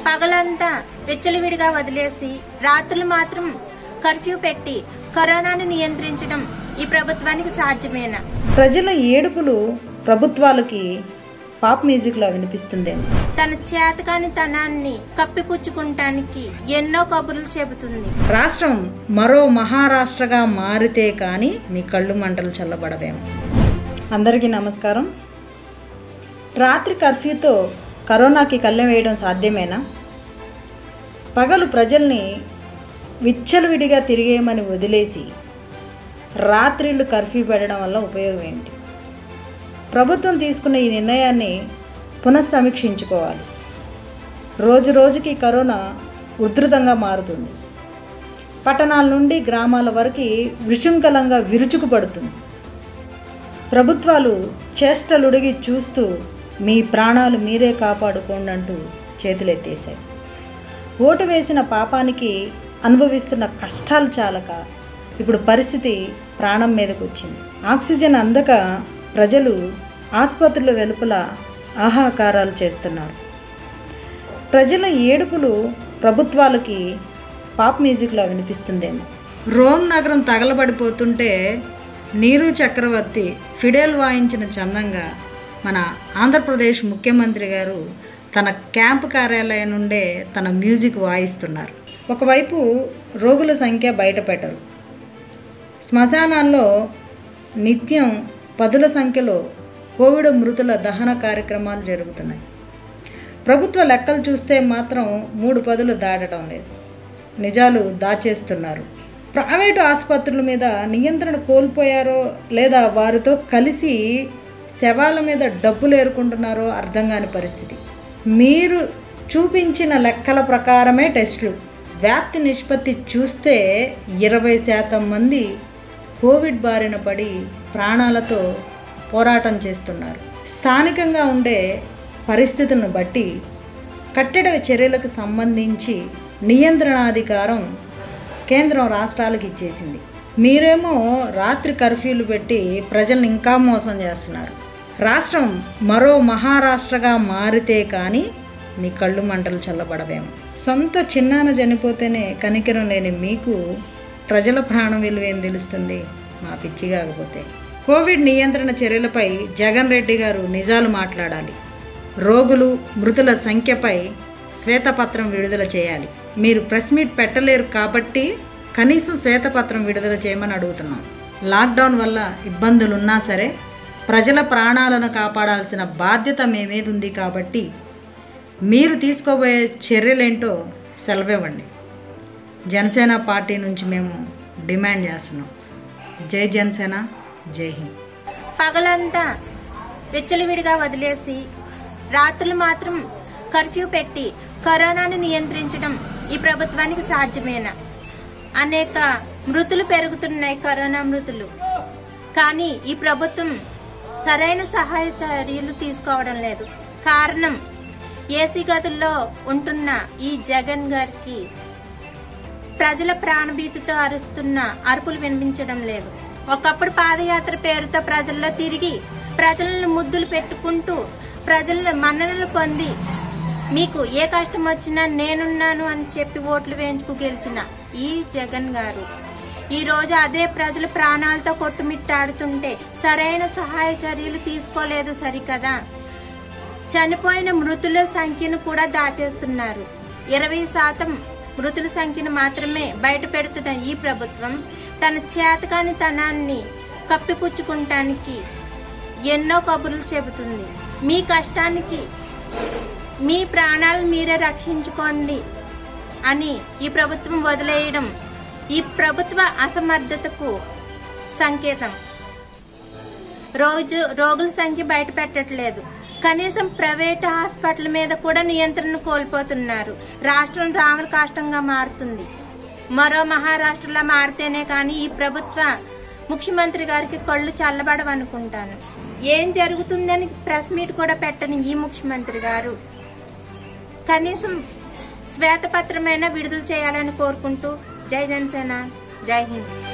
పగలంతా విచ్చలవిడిగా వదిలేసి రాత్రులు మాత్రం కర్ఫ్యూ పెట్టి కరోనాను నియంత్రించడం ఈ ప్రభుత్వానికి సాధ్యమేనా ప్రజల ఏడుపులు ప్రభుత్వాలకి పాప్ మ్యూజిక్లో వినిపిస్తుందేమో తన చేతకాని తనాన్ని కప్పిపుచ్చుకుంటానికి ఎన్నో కబుర్లు చెబుతుంది రాష్ట్రం మరో మహారాష్ట్రగా మారితే కానీ మీ కళ్ళు మంటలు చల్లబడవేమో అందరికీ నమస్కారం రాత్రి కర్ఫ్యూతో కరోనాకి కళ్ళెం వేయడం సాధ్యమేనా పగలు ప్రజల్ని విచ్చలవిడిగా తిరిగేయమని వదిలేసి రాత్రిళ్ళు కర్ఫ్యూ పెట్టడం వల్ల ఉపయోగం ఏంటి ప్రభుత్వం తీసుకున్న ఈ నిర్ణయాన్ని పునఃసమీక్షించుకోవాలి రోజు రోజుకి కరోనా ఉధృతంగా మారుతుంది పట్టణాల నుండి గ్రామాల వరకు విశృంఖలంగా విరుచుకుపడుతుంది ప్రభుత్వాలు చేష్టలుడిగి చూస్తూ మీ ప్రాణాలు మీరే కాపాడుకోండి అంటూ చేతులెత్తేశాయి ఓటు వేసిన పాపానికి అనుభవిస్తున్న కష్టాలు చాలక ఇప్పుడు పరిస్థితి ప్రాణం మీదకు వచ్చింది ఆక్సిజన్ అందక ప్రజలు ఆసుపత్రుల వెలుపల ఆహాకారాలు చేస్తున్నారు ప్రజల ఏడుపులు ప్రభుత్వాలకి పాప్ మ్యూజిక్లో వినిపిస్తుందేమో రోమ్ నగరం తగలబడిపోతుంటే నీరు చక్రవర్తి ఫిడేల్ వాయించిన చందంగా మన ఆంధ్రప్రదేశ్ ముఖ్యమంత్రి గారు తన క్యాంప్ కార్యాలయం నుండే తన మ్యూజిక్ వాయిస్తున్నారు ఒకవైపు రోగుల సంఖ్య బయటపెట్టరు శ్మశానాల్లో నిత్యం పదుల సంఖ్యలో కోవిడ్ మృతుల దహన కార్యక్రమాలు జరుగుతున్నాయి ప్రభుత్వ లెక్కలు చూస్తే మాత్రం మూడు పదులు దాటడం లేదు నిజాలు దాచేస్తున్నారు ప్రైవేటు ఆసుపత్రుల మీద నియంత్రణ కోల్పోయారో లేదా వారితో కలిసి శవాల మీద డబ్బులు ఏరుకుంటున్నారో అర్థం కాని పరిస్థితి మీరు చూపించిన లెక్కల ప్రకారమే టెస్టులు వ్యాప్తి నిష్పత్తి చూస్తే ఇరవై శాతం మంది కోవిడ్ బారిన పడి ప్రాణాలతో పోరాటం చేస్తున్నారు స్థానికంగా ఉండే పరిస్థితులను బట్టి కట్టడ చర్యలకు సంబంధించి నియంత్రణాధికారం కేంద్రం రాష్ట్రాలకు ఇచ్చేసింది మీరేమో రాత్రి కర్ఫ్యూలు పెట్టి ప్రజల్ని ఇంకా మోసం చేస్తున్నారు రాష్ట్రం మరో మహారాష్ట్రగా మారితే కానీ మీ కళ్ళు మంటలు చల్లబడవేమో సొంత చిన్నాన చనిపోతేనే కనికరం లేని మీకు ప్రజల ప్రాణం విలువ ఏం తెలుస్తుంది మా పిచ్చి కాకపోతే కోవిడ్ నియంత్రణ చర్యలపై జగన్ రెడ్డి గారు నిజాలు మాట్లాడాలి రోగులు మృతుల సంఖ్యపై శ్వేతపత్రం విడుదల చేయాలి మీరు ప్రెస్ మీట్ పెట్టలేరు కాబట్టి కనీసం శ్వేతపత్రం విడుదల చేయమని అడుగుతున్నాం లాక్డౌన్ వల్ల ఇబ్బందులున్నా సరే ప్రజల ప్రాణాలను కాపాడాల్సిన బాధ్యత మీ మీద ఉంది కాబట్టి మీరు తీసుకోబోయే చర్యలేంటో సెలవివ్వండి జనసేన పార్టీ నుంచి మేము డిమాండ్ చేస్తున్నాం జై జనసేన జై హింద్ పగలంతా విచ్చలవిడిగా వదిలేసి రాత్రులు మాత్రం కర్ఫ్యూ పెట్టి కరోనాను నియంత్రించడం ఈ ప్రభుత్వానికి సాధ్యమేనా అనేక మృతులు పెరుగుతున్నాయి కరోనా మృతులు కానీ ఈ ప్రభుత్వం సరైన సహాయ చర్యలు తీసుకోవడం లేదు కారణం ఏసీ గదుల్లో ఉంటున్న ఈ జగన్ గారికి ప్రజల ప్రాణభీతితో అరుస్తున్న అరుపులు వినిపించడం లేదు ఒకప్పుడు పాదయాత్ర పేరుతో ప్రజల్లో తిరిగి ప్రజలను ముద్దులు పెట్టుకుంటూ ప్రజల మన్ననలు పొంది మీకు ఏ కష్టం వచ్చినా నేనున్నాను అని చెప్పి ఓట్లు వేయించుకు గెలిచిన ఈ జగన్ గారు ఈ రోజు అదే ప్రజల ప్రాణాలతో కొట్టుమిట్టాడుతుంటే సరైన సహాయ చర్యలు తీసుకోలేదు సరికదా చనిపోయిన మృతుల సంఖ్యను కూడా దాచేస్తున్నారు ఇరవై శాతం మృతుల సంఖ్యను మాత్రమే బయట పెడుతున్న ఈ ప్రభుత్వం తన చేతకాని తనాన్ని కప్పిపుచ్చుకుంటానికి ఎన్నో కబుర్లు చెబుతుంది మీ కష్టానికి మీ ప్రాణాలను మీరే రక్షించుకోండి అని ఈ ప్రభుత్వం వదిలేయడం ఈ ప్రభుత్వ అసమర్థతకు సంకేతం రోజు రోగుల సంఖ్య బయట పెట్టట్లేదు కనీసం ప్రైవేట్ హాస్పిటల్ మీద కూడా నియంత్రణ కోల్పోతున్నారు రాష్ట్రం రాముల కాష్టంగా మారుతుంది మరో మహారాష్ట్రలా మారితేనే కానీ ఈ ప్రభుత్వ ముఖ్యమంత్రి గారికి కళ్ళు చల్లబడవనుకుంటాను ఏం జరుగుతుందని ప్రెస్ మీట్ కూడా పెట్టని ఈ ముఖ్యమంత్రి గారు కనీసం శ్వేతపత్రమైనా విడుదల చేయాలని కోరుకుంటూ జై జనసేన జై హింద్